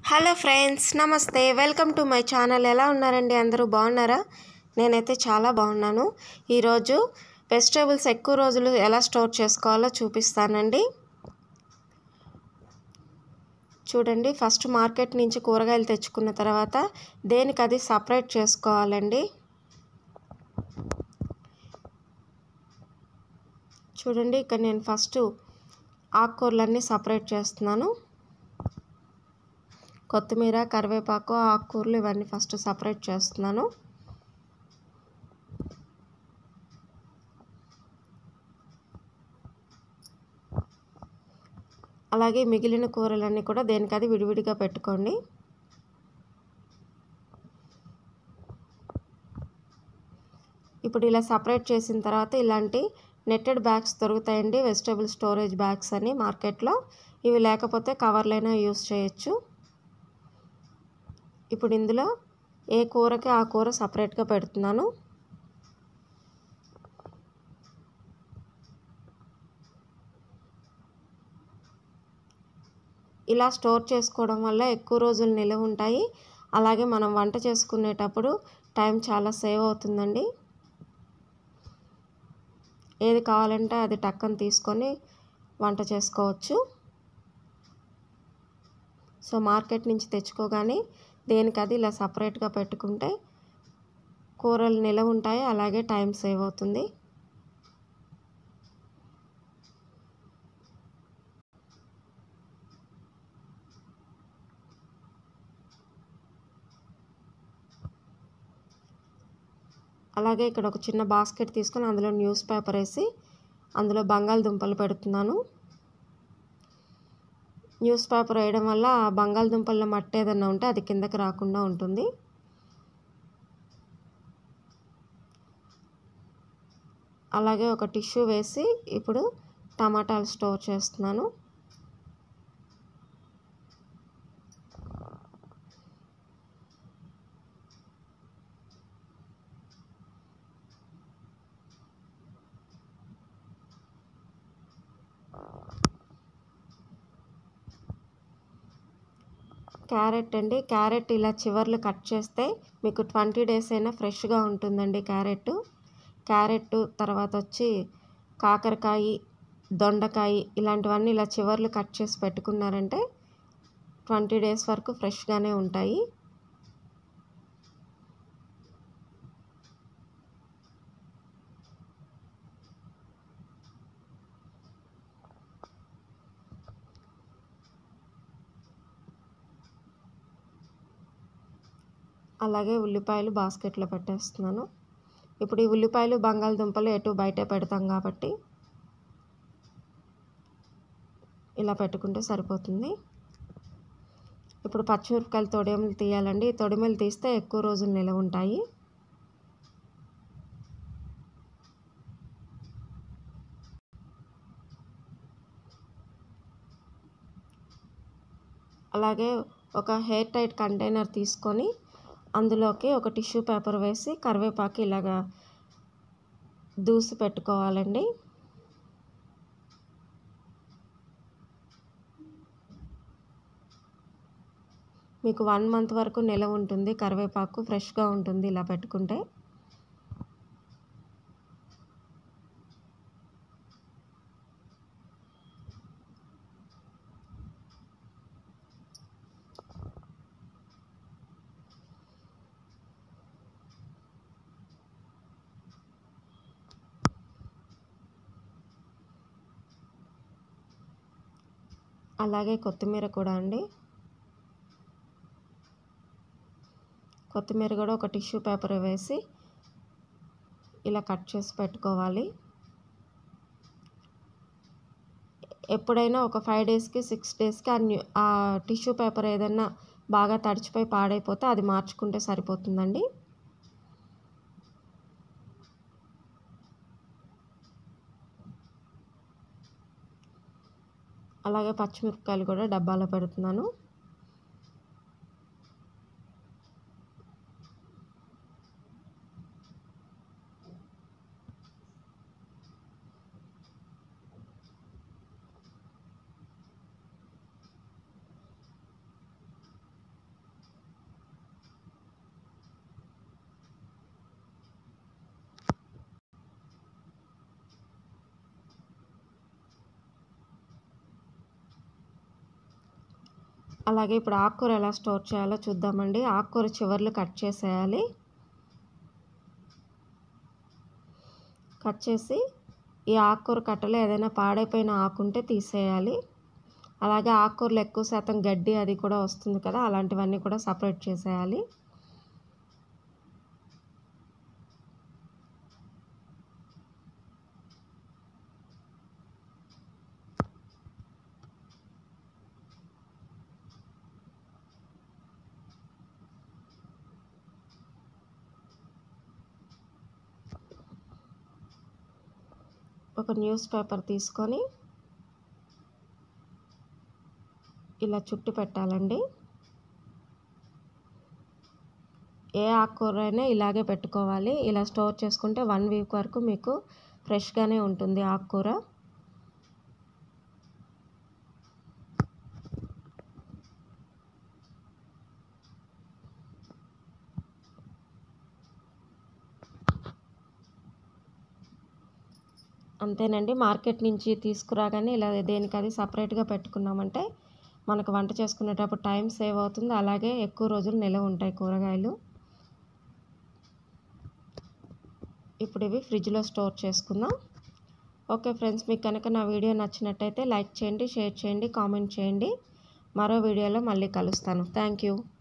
hello friends నమస్తే welcome to my channel ఎలా ఉన్నారండి అందరూ బాగున్నారా నేనైతే చాలా బాగున్నాను ఈరోజు వెజిటేబుల్స్ ఎక్కువ రోజులు ఎలా స్టోర్ చేసుకోవాలో చూపిస్తానండి చూడండి ఫస్ట్ మార్కెట్ నుంచి కూరగాయలు తెచ్చుకున్న తర్వాత దేనికి అది సపరేట్ చేసుకోవాలండి చూడండి ఇక్కడ నేను ఫస్ట్ ఆకుకూరలన్నీ సపరేట్ చేస్తున్నాను కొత్తిమీర కరివేపాకు ఆకుకూరలు ఇవన్నీ ఫస్ట్ సపరేట్ చేస్తున్నాను అలాగే మిగిలిన కూరలన్నీ కూడా దేనికది విడివిడిగా పెట్టుకోండి ఇప్పుడు ఇలా సపరేట్ చేసిన తర్వాత ఇలాంటి నెట్టెడ్ బ్యాగ్స్ దొరుకుతాయండి వెజిటేబుల్ స్టోరేజ్ బ్యాగ్స్ అని మార్కెట్లో ఇవి లేకపోతే కవర్లైనా యూస్ చేయొచ్చు ఇప్పుడు ఇందులో ఏ కూరకి ఆ కూర సపరేట్గా పెడుతున్నాను ఇలా స్టోర్ చేసుకోవడం వల్ల ఎక్కువ రోజులు నిలవ ఉంటాయి అలాగే మనం వంట చేసుకునేటప్పుడు టైం చాలా సేవ్ అవుతుందండి ఏది కావాలంటే అది టక్కన తీసుకొని వంట చేసుకోవచ్చు సో మార్కెట్ నుంచి తెచ్చుకోగానే దేనికి అది ఇలా సపరేట్గా పెట్టుకుంటే కూరలు నిలవ ఉంటాయి అలాగే టైం సేవ్ అవుతుంది అలాగే ఇక్కడ ఒక చిన్న బాస్కెట్ తీసుకొని అందులో న్యూస్ పేపర్ వేసి అందులో బంగాళదుంపలు పెడుతున్నాను న్యూస్ పేపర్ వేయడం వల్ల ఆ బంగాళదుంపల్లో మట్టి ఏదన్నా ఉంటే అది కిందకి రాకుండా ఉంటుంది అలాగే ఒక టిష్యూ వేసి ఇప్పుడు టమాటాలు స్టోర్ చేస్తున్నాను క్యారెట్ అండి క్యారెట్ ఇలా చివర్లు కట్ చేస్తే మీకు ట్వంటీ డేస్ అయినా ఫ్రెష్గా ఉంటుందండి క్యారెట్ క్యారెట్ తర్వాత వచ్చి కాకరకాయ దొండకాయ ఇలాంటివన్నీ ఇలా చివర్లు కట్ చేసి పెట్టుకున్నారంటే ట్వంటీ డేస్ వరకు ఫ్రెష్గానే ఉంటాయి అలాగే ఉల్లిపాయలు బాస్కెట్లో పెట్టేస్తున్నాను ఇప్పుడు ఈ ఉల్లిపాయలు బంగాళదుంపలు ఎటు బయటే పెడతాం కాబట్టి ఇలా పెట్టుకుంటే సరిపోతుంది ఇప్పుడు పచ్చిమిరపకాయలు తొడిమలు తీయాలండి తొడిమలు తీస్తే ఎక్కువ రోజులు నిలవ ఉంటాయి అలాగే ఒక హెయిర్ టైట్ కంటైనర్ తీసుకొని అందులోకి ఒక టిష్యూ పేపర్ వేసి కరివేపాకు ఇలాగా దూసి పెట్టుకోవాలండి మీకు వన్ మంత్ వరకు నిలవ ఉంటుంది కరివేపాకు ఫ్రెష్గా ఉంటుంది ఇలా పెట్టుకుంటే అలాగే కొత్తిమీర కూడా అండి కొత్తిమీర కూడా ఒక టిష్యూ పేపర్ వేసి ఇలా కట్ చేసి పెట్టుకోవాలి ఎప్పుడైనా ఒక ఫైవ్ డేస్కి సిక్స్ డేస్కి ఆ టిష్యూ పేపర్ ఏదైనా బాగా తడిచిపోయి పాడైపోతే అది మార్చుకుంటే సరిపోతుందండి అలాగే పచ్చిమిరపకాయలు కూడా డబ్బాలో పెడుతున్నాను అలాగే ఇప్పుడు ఆకుకూర ఎలా స్టోర్ చేయాలో చూద్దామండి ఆకుకూర చివర్లు కట్ చేసేయాలి కట్ చేసి ఈ ఆకుకూర కట్టలో ఏదైనా పాడైపోయిన ఆకుంటే తీసేయాలి అలాగే ఆకుకూరలు ఎక్కువ శాతం గడ్డి అది కూడా వస్తుంది కదా అలాంటివన్నీ కూడా సపరేట్ చేసేయాలి ఒక న్యూస్ పేపర్ తీసుకొని ఇలా చుట్టు పెట్టాలండి ఏ ఆకుకూర అయినా ఇలాగే పెట్టుకోవాలి ఇలా స్టోర్ చేసుకుంటే వన్ వీక్ వరకు మీకు ఫ్రెష్గానే ఉంటుంది ఆకుకూర అంతేనండి మార్కెట్ నుంచి తీసుకురాగానే ఇలా దేనికి అది సపరేట్గా పెట్టుకున్నామంటే మనకు వంట చేసుకునేటప్పుడు టైం సేవ్ అవుతుంది అలాగే ఎక్కువ రోజులు నిలవ ఉంటాయి కూరగాయలు ఇప్పుడు ఇవి ఫ్రిడ్జ్లో స్టోర్ చేసుకుందాం ఓకే ఫ్రెండ్స్ మీకు కనుక నా వీడియో నచ్చినట్టయితే లైక్ చేయండి షేర్ చేయండి కామెంట్ చేయండి మరో వీడియోలో మళ్ళీ కలుస్తాను థ్యాంక్ యూ